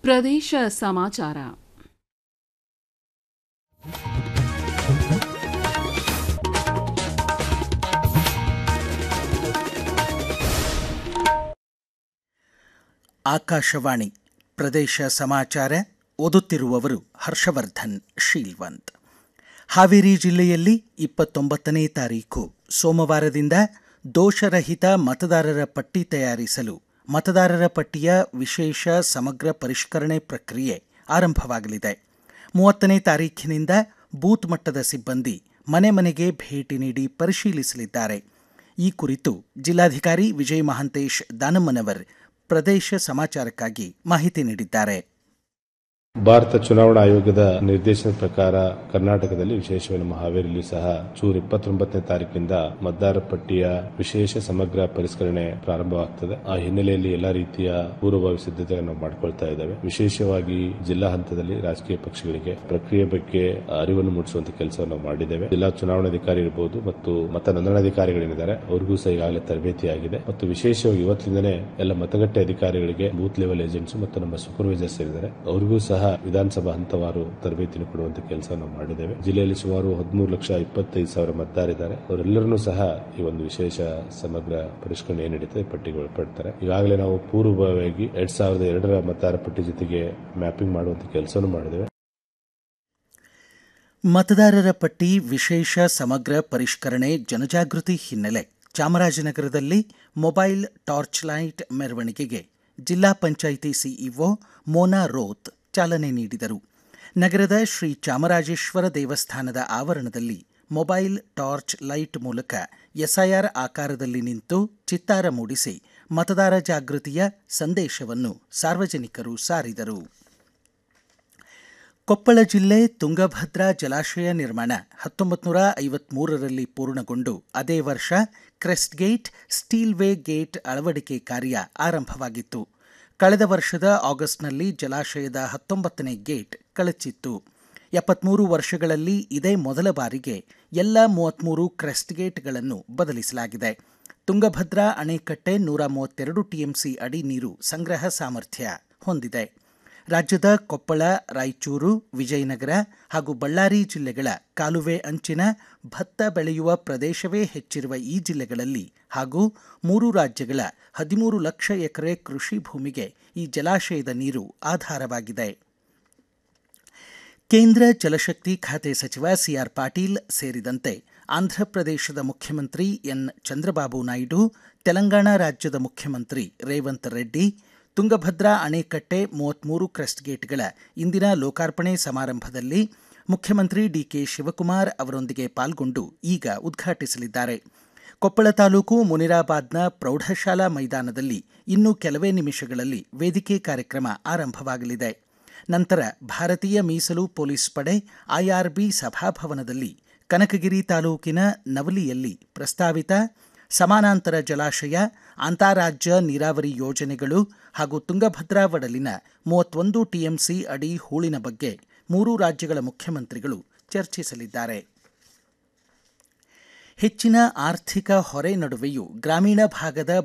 ಪ್ರದೇಶ ಸಮಾಚಾರ ಆಕಾಶವಾಣಿ ಪ್ರದೇಶ ಸಮಾಚಾರ ಓದುತ್ತಿರುವವರು ಹರ್ಷವರ್ಧನ್ ಶೀಲ್ವಂತ್ ಹಾವೇರಿ ಜಿಲ್ಲೆಯಲ್ಲಿ ಇಪ್ಪತ್ತೊಂಬತ್ತನೇ ತಾರೀಖು ಸೋಮವಾರದಿಂದ ದೋಷರಹಿತ ಮತದಾರರ ಪಟ್ಟಿ ತಯಾರಿಸಲು ಮತದಾರರ ಪಟ್ಟಿಯ ವಿಶೇಷ ಸಮಗ್ರ ಪರಿಷ್ಕರಣೆ ಪ್ರಕ್ರಿಯೆ ಆರಂಭವಾಗಲಿದೆ ಮೂವತ್ತನೇ ತಾರೀಖಿನಿಂದ ಬೂತ್ ಮಟ್ಟದ ಸಿಬ್ಬಂದಿ ಮನೆ ಮನೆಗೆ ಭೇಟಿ ನೀಡಿ ಪರಿಶೀಲಿಸಲಿದ್ದಾರೆ ಈ ಕುರಿತು ಜಿಲ್ಲಾಧಿಕಾರಿ ವಿಜಯ ಮಹಾಂತೇಶ್ ದಾನಮ್ಮನವರ್ ಪ್ರದೇಶ ಸಮಾಚಾರಕ್ಕಾಗಿ ಮಾಹಿತಿ ನೀಡಿದ್ದಾರೆ ಭಾರತ ಚುನಾವಣಾ ಆಯೋಗದ ನಿರ್ದೇಶನದ ಪ್ರಕಾರ ಕರ್ನಾಟಕದಲ್ಲಿ ವಿಶೇಷವಾಗಿ ನಮ್ಮ ಹಾವೇರಿಯಲ್ಲಿ ಸಹ ಜೂನ್ ಇಪ್ಪತ್ತೊಂಬತ್ತನೇ ತಾರೀಕಿನಿಂದ ಮತದಾರ ಪಟ್ಟಿಯ ವಿಶೇಷ ಸಮಗ್ರ ಪರಿಷ್ಕರಣೆ ಪ್ರಾರಂಭವಾಗ್ತದೆ ಆ ಹಿನ್ನೆಲೆಯಲ್ಲಿ ಎಲ್ಲಾ ರೀತಿಯ ಪೂರ್ವಭಾವಿ ಸಿದ್ಧತೆಗಳನ್ನು ಮಾಡಿಕೊಳ್ತಾ ಇದ್ದಾವೆ ವಿಶೇಷವಾಗಿ ಜಿಲ್ಲಾ ಹಂತದಲ್ಲಿ ರಾಜಕೀಯ ಪಕ್ಷಗಳಿಗೆ ಪ್ರಕ್ರಿಯೆ ಬಗ್ಗೆ ಅರಿವನ್ನು ಮೂಡಿಸುವಂತ ಕೆಲಸವನ್ನು ಮಾಡಿದ್ದೇವೆ ಜಿಲ್ಲಾ ಚುನಾವಣಾಧಿಕಾರಿ ಇರಬಹುದು ಮತ್ತು ಮತ ನೋಂದಣಾಧಿಕಾರಿಗಳೇನಿದ್ದಾರೆ ಅವ್ರಿಗೂ ಸಹ ಈಗಾಗಲೇ ತರಬೇತಿ ಆಗಿದೆ ಮತ್ತು ವಿಶೇಷವಾಗಿ ಇವತ್ತಿಂದಲೇ ಎಲ್ಲ ಮತಗಟ್ಟೆ ಅಧಿಕಾರಿಗಳಿಗೆ ಬೂತ್ ಲೆವೆಲ್ ಏಜೆಂಟ್ಸ್ ಮತ್ತು ನಮ್ಮ ಸೂಪರ್ವೈಸರ್ಸ್ ಇದ್ದಾರೆ ಅವ್ರಿಗೂ ಸಹ ವಿಧಾನಸಭಾ ಹಂತವಾರು ತರಬೇತಿಯನ್ನು ಕೊಡುವಂತ ಕೆಲಸವನ್ನು ಮಾಡಿದ್ದೇವೆ ಜಿಲ್ಲೆಯಲ್ಲಿ ಸುಮಾರು ಹದಿಮೂರು ಲಕ್ಷ ಇಪ್ಪತ್ತೈದು ಸಾವಿರ ಮತದಾರಿದ್ದಾರೆ ಅವರೆಲ್ಲರನ್ನೂ ಸಹ ಈ ಒಂದು ವಿಶೇಷ ಸಮಗ್ರ ಪರಿಷ್ಕರಣೆ ಏನ್ ನಡೀತದೆ ಪಟ್ಟಿಗೆ ಒಳಪಡ್ತಾರೆ ಈಗಾಗಲೇ ನಾವು ಪೂರ್ವಭಾವಿಯಾಗಿ ಎರಡ್ ಸಾವಿರದ ಎರಡರ ಮತದಾರ ಪಟ್ಟಿ ಜೊತೆಗೆ ಮ್ಯಾಪಿಂಗ್ ಮಾಡುವಂತ ಕೆಲಸವನ್ನು ಮಾಡಿದ್ದೇವೆ ಮತದಾರರ ಪಟ್ಟಿ ವಿಶೇಷ ಸಮಗ್ರ ಪರಿಷ್ಕರಣೆ ಜನಜಾಗೃತಿ ಹಿನ್ನೆಲೆ ಚಾಮರಾಜನಗರದಲ್ಲಿ ಮೊಬೈಲ್ ಟಾರ್ಚ್ ಲೈಟ್ ಮೆರವಣಿಗೆಗೆ ಜಿಲ್ಲಾ ಪಂಚಾಯಿತಿ ಸಿಇಒ ಮೋನಾ ರೋತ್ ಚಾಲನೆ ನೀಡಿದರು ನಗರದ ಶ್ರೀ ಚಾಮರಾಜೇಶ್ವರ ದೇವಸ್ಥಾನದ ಆವರಣದಲ್ಲಿ ಮೊಬೈಲ್ ಟಾರ್ಚ್ ಲೈಟ್ ಮೂಲಕ ಎಸ್ಐಆರ್ ಆಕಾರದಲ್ಲಿ ನಿಂತು ಚಿತ್ತಾರ ಮೂಡಿಸಿ ಮತದಾರ ಜಾಗೃತಿಯ ಸಂದೇಶವನ್ನು ಸಾರ್ವಜನಿಕರು ಸಾರಿದರು ಕೊಪ್ಪಳ ಜಿಲ್ಲೆ ತುಂಗಭದ್ರಾ ಜಲಾಶಯ ನಿರ್ಮಾಣ ಹತ್ತೊಂಬತ್ತು ನೂರ ಐವತ್ಮೂರರಲ್ಲಿ ಪೂರ್ಣಗೊಂಡು ಅದೇ ವರ್ಷ crest gate steel way gate ಅಳವಡಿಕೆ ಕಾರ್ಯ ಆರಂಭವಾಗಿತ್ತು ಕಳೆದ ವರ್ಷದ ಆಗಸ್ಟ್ನಲ್ಲಿ ಜಲಾಶಯದ ಹತ್ತೊಂಬತ್ತನೇ ಗೇಟ್ ಕಳಚಿತ್ತು ಎಪ್ಪತ್ಮೂರು ವರ್ಷಗಳಲ್ಲಿ ಇದೇ ಮೊದಲ ಬಾರಿಗೆ ಎಲ್ಲ ಮೂವತ್ಮೂರು ಕ್ರೆಸ್ಟ್ ಗೇಟ್ಗಳನ್ನು ಬದಲಿಸಲಾಗಿದೆ ತುಂಗಭದ್ರಾ ಅಣೆಕಟ್ಟೆ ನೂರ ಮೂವತ್ತೆರಡು ಟಿಎಂಸಿ ಅಡಿ ನೀರು ಸಂಗ್ರಹ ಸಾಮರ್ಥ್ಯ ಹೊಂದಿದೆ ರಾಜ್ಯದ ಕೊಪ್ಪಳ ರಾಯಚೂರು ವಿಜಯನಗರ ಹಾಗೂ ಬಳ್ಳಾರಿ ಜಿಲ್ಲೆಗಳ ಕಾಲುವೆ ಅಂಚಿನ ಭತ್ತ ಬೆಳೆಯುವ ಪ್ರದೇಶವೇ ಹೆಚ್ಚಿರುವ ಈ ಜಿಲ್ಲೆಗಳಲ್ಲಿ ಹಾಗೂ ಮೂರು ರಾಜ್ಯಗಳ ಹದಿಮೂರು ಲಕ್ಷ ಎಕರೆ ಕೃಷಿ ಭೂಮಿಗೆ ಈ ಜಲಾಶಯದ ನೀರು ಆಧಾರವಾಗಿದೆ ಕೇಂದ್ರ ಜಲಶಕ್ತಿ ಖಾತೆ ಸಚಿವ ಸಿಆರ್ ಪಾಟೀಲ್ ಸೇರಿದಂತೆ ಆಂಧ್ರಪ್ರದೇಶದ ಮುಖ್ಯಮಂತ್ರಿ ಎನ್ ಚಂದ್ರಬಾಬು ನಾಯ್ಡು ತೆಲಂಗಾಣ ರಾಜ್ಯದ ಮುಖ್ಯಮಂತ್ರಿ ರೇವಂತ್ ರೆಡ್ಡಿ ತುಂಗಭದ್ರಾ ಅಣೆಕಟ್ಟೆ ಮೂವತ್ಮೂರು ಕ್ರೆಸ್ಟ್ ಗೇಟ್ಗಳ ಇಂದಿನ ಲೋಕಾರ್ಪಣೆ ಸಮಾರಂಭದಲ್ಲಿ ಮುಖ್ಯಮಂತ್ರಿ ಡಿಕೆ ಶಿವಕುಮಾರ್ ಅವರೊಂದಿಗೆ ಪಾಲ್ಗೊಂಡು ಈಗ ಉದ್ಘಾಟಿಸಲಿದ್ದಾರೆ ಕೊಪ್ಪಳ ತಾಲೂಕು ಮುನಿರಾಬಾದ್ನ ಪ್ರೌಢಶಾಲಾ ಮೈದಾನದಲ್ಲಿ ಇನ್ನು ಕೆಲವೇ ನಿಮಿಷಗಳಲ್ಲಿ ವೇದಿಕೆ ಕಾರ್ಯಕ್ರಮ ಆರಂಭವಾಗಲಿದೆ ನಂತರ ಭಾರತೀಯ ಮೀಸಲು ಪೊಲೀಸ್ ಪಡೆ ಐಆರ್ಬಿ ಸಭಾಭವನದಲ್ಲಿ ಕನಕಗಿರಿ ತಾಲೂಕಿನ ನವಲಿಯಲ್ಲಿ ಪ್ರಸ್ತಾವಿತ ಸಮಾನಾಂತರ ಜಲಾಶಯ ಅಂತಾರಾಜ್ಯ ನೀರಾವರಿ ಯೋಜನೆಗಳು ಹಾಗೂ ತುಂಗಭದ್ರಾ ಒಡಲಿನ ಮೂವತ್ತೊಂದು ಟಿಎಂಸಿ ಅಡಿ ಹೂಳಿನ ಬಗ್ಗೆ ಮೂರೂ ರಾಜ್ಯಗಳ ಮುಖ್ಯಮಂತ್ರಿಗಳು ಚರ್ಚಿಸಲಿದ್ದಾರೆ ಹೆಚ್ಚಿನ ಆರ್ಥಿಕ ಹೊರೆ ನಡುವೆಯೂ ಗ್ರಾಮೀಣ ಭಾಗದ